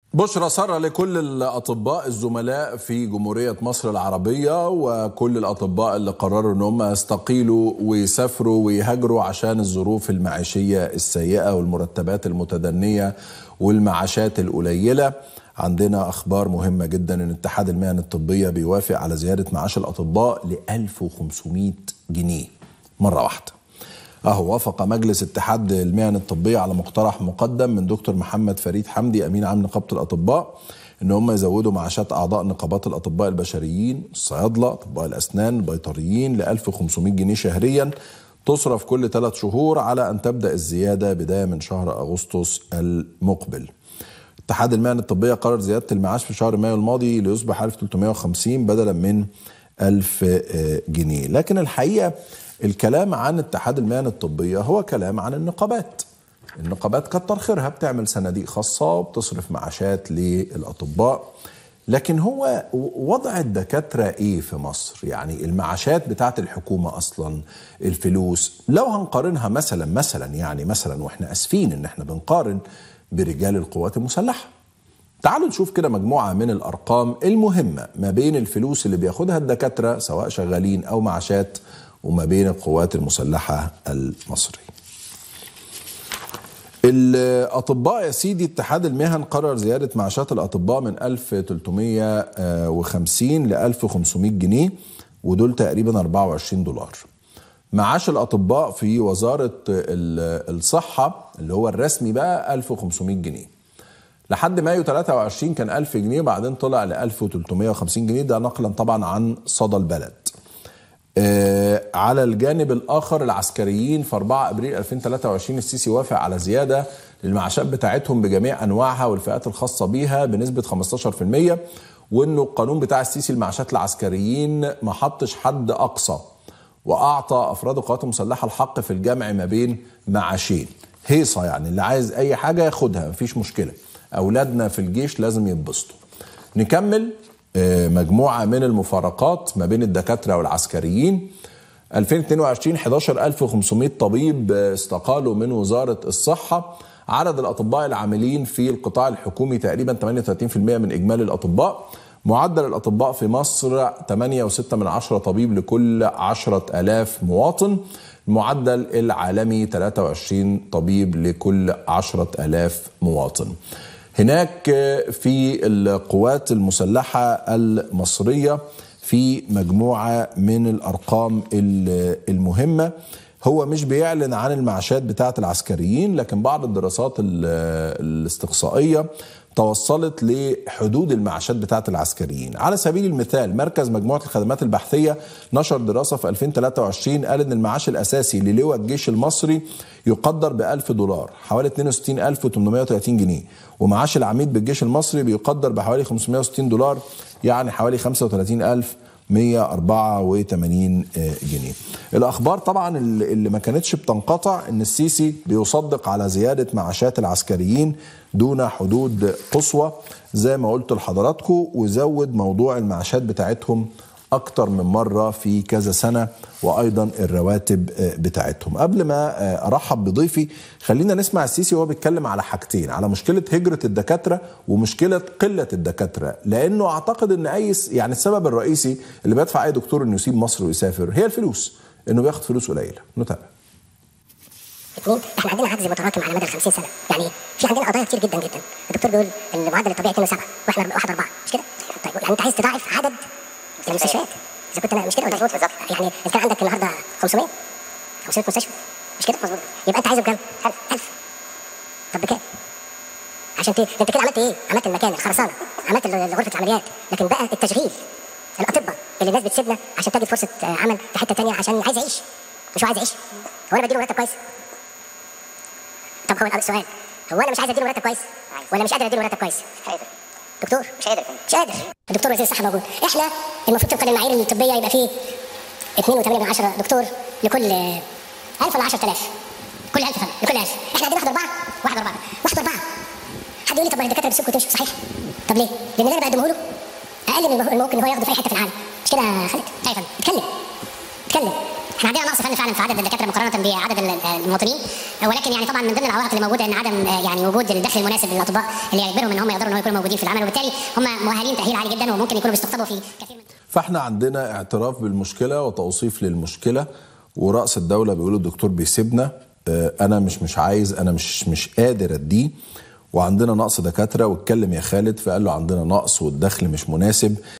بشرى سارة لكل الأطباء الزملاء في جمهورية مصر العربية وكل الأطباء اللي قرروا أن هم يستقيلوا ويسافروا ويهاجروا عشان الظروف المعيشية السيئة والمرتبات المتدنية والمعاشات القليلة عندنا أخبار مهمة جدا أن اتحاد المهن الطبية بيوافق على زيادة معاش الأطباء ل 1500 جنيه مرة واحدة اهو وافق مجلس اتحاد المهن الطبيه على مقترح مقدم من دكتور محمد فريد حمدي امين عام نقابه الاطباء ان هم يزودوا معاشات اعضاء نقابات الاطباء البشريين الصيادله اطباء الاسنان البيطريين ل 1500 جنيه شهريا تصرف كل ثلاث شهور على ان تبدا الزياده بدايه من شهر اغسطس المقبل. اتحاد المهن الطبيه قرر زياده المعاش في شهر مايو الماضي ليصبح 1350 بدلا من 1000 جنيه، لكن الحقيقه الكلام عن اتحاد المهن الطبية هو كلام عن النقابات النقابات كتر خيرها بتعمل صناديق خاصة وبتصرف معاشات للأطباء لكن هو وضع الدكاترة ايه في مصر يعني المعاشات بتاعت الحكومة اصلا الفلوس لو هنقارنها مثلا مثلا يعني مثلا واحنا اسفين ان احنا بنقارن برجال القوات المسلحة تعالوا نشوف كده مجموعة من الأرقام المهمة ما بين الفلوس اللي بياخدها الدكاترة سواء شغالين أو معاشات وما بين القوات المسلحة المصرية الأطباء يا سيدي اتحاد المهن قرر زيادة معاشات الأطباء من 1350 ل 1500 جنيه ودول تقريبا 24 دولار معاش الأطباء في وزارة الصحة اللي هو الرسمي بقى 1500 جنيه لحد مايو 23 كان 1000 جنيه بعدين طلع ل 1350 جنيه ده نقلا طبعا عن صدى البلد آه على الجانب الاخر العسكريين في 4 ابريل 2023 السيسي وافق على زياده للمعاشات بتاعتهم بجميع انواعها والفئات الخاصه بيها بنسبه 15% وانه القانون بتاع السيسي المعاشات العسكريين ما حطش حد اقصى واعطى افراد القوات المسلحه الحق في الجمع ما بين معاشين هيصه يعني اللي عايز اي حاجه ياخدها مفيش مشكله اولادنا في الجيش لازم يتبسطوا نكمل مجموعة من المفارقات ما بين الدكاترة والعسكريين 2022 11500 طبيب استقالوا من وزارة الصحة عدد الأطباء العاملين في القطاع الحكومي تقريبا 38% من إجمالي الأطباء معدل الأطباء في مصر 8.6 من عشرة طبيب لكل 10000 مواطن المعدل العالمي 23 طبيب لكل 10000 مواطن هناك في القوات المسلحة المصرية في مجموعة من الأرقام المهمة هو مش بيعلن عن المعاشات بتاعة العسكريين لكن بعض الدراسات الاستقصائية توصلت لحدود المعاشات بتاعة العسكريين على سبيل المثال مركز مجموعة الخدمات البحثية نشر دراسة في 2023 قال ان المعاش الأساسي للواء الجيش المصري يقدر ب 1000 دولار حوالي 62830 جنيه ومعاش العميد بالجيش المصري بيقدر بحوالي 560 دولار يعني حوالي 35000 184 جنيه الاخبار طبعا اللي ما كانتش بتنقطع ان السيسي بيصدق على زياده معاشات العسكريين دون حدود قصوى زي ما قلت لحضراتكم وزود موضوع المعاشات بتاعتهم اكتر من مره في كذا سنه وايضا الرواتب بتاعتهم قبل ما ارحب بضيفي خلينا نسمع السيسي وهو بيتكلم على حاجتين على مشكله هجره الدكاتره ومشكله قله الدكاتره لانه اعتقد ان اي يعني السبب الرئيسي اللي بيدفع اي دكتور انه يسيب مصر ويسافر هي الفلوس انه بياخد فلوس قليله نتابع اثنين احنا عندنا عجز متراكم على مدى ال 50 سنه يعني في عندنا قضايا كتير جدا جدا الدكتور بيقول ان المعدل الطبيعي 2 و7 واحنا 1 4 مش كده طيب يعني انت عايز تضاعف عدد المستشفيات اذا كنت انا مش كده ولا مظبوط بالظبط يعني اذا كان عندك النهارده 500 500 مستشفى مش كده مظبوط يبقى انت عايزه بكام 1000 1000 طب بكام عشان ت... انت كده عملت ايه عملت المكان الخرسانه عملت غرفه العمليات لكن بقى التشغيل الاطباء اللي الناس بتسيبنا عشان تجد فرصه عمل في حته ثانيه عشان عايز يعيش مش هو عايز يعيش هو انا بديله مرتب كويس طب هو السؤال هو انا مش عايز اديله مرتب كويس ولا مش قادر اديله مرتب كويس مش قادر دكتور مش قادر مش قادر الدكتور وزير الصحه موجود احنا المفروض طبقا للمعايير الطبيه يبقى فيه 2.8 من 10 دكتور لكل 1000 ولا 10000 كل 1000 فندم لكل 1000 احنا عندنا واحد اربعه واحد اربعه واحد اربعه حد يقول لي طب ما الدكاتره بتسيبكم وتمشوا صحيح طب ليه؟ لان اللي انا بقدمه له اقل من الممكن ان هو ياخده في اي حته في العالم مش كده يا خالد؟ ايوه يا فندم اتكلم اتكلم احنا عندنا نقص فني فعلا في عدد الدكاتره مقارنه بعدد ال- المواطنين ولكن يعني طبعا من ضمن العوائق اللي موجوده ان عدم آه، يعني وجود الدخل المناسب للاطباء اللي يجبرهم ان هم يقدروا ان هم يكونوا موجودين في العمل وبالتالي هم مؤهلين تاهيل عالي جدا وممكن يكونوا بيستقطبوا في كثير من فاحنا عندنا اعتراف بالمشكله وتوصيف للمشكله ورأس الدوله بيقول الدكتور بيسيبنا آه، انا مش مش عايز انا مش مش قادر اديه وعندنا نقص دكاتره واتكلم يا خالد فقال له عندنا نقص والدخل مش مناسب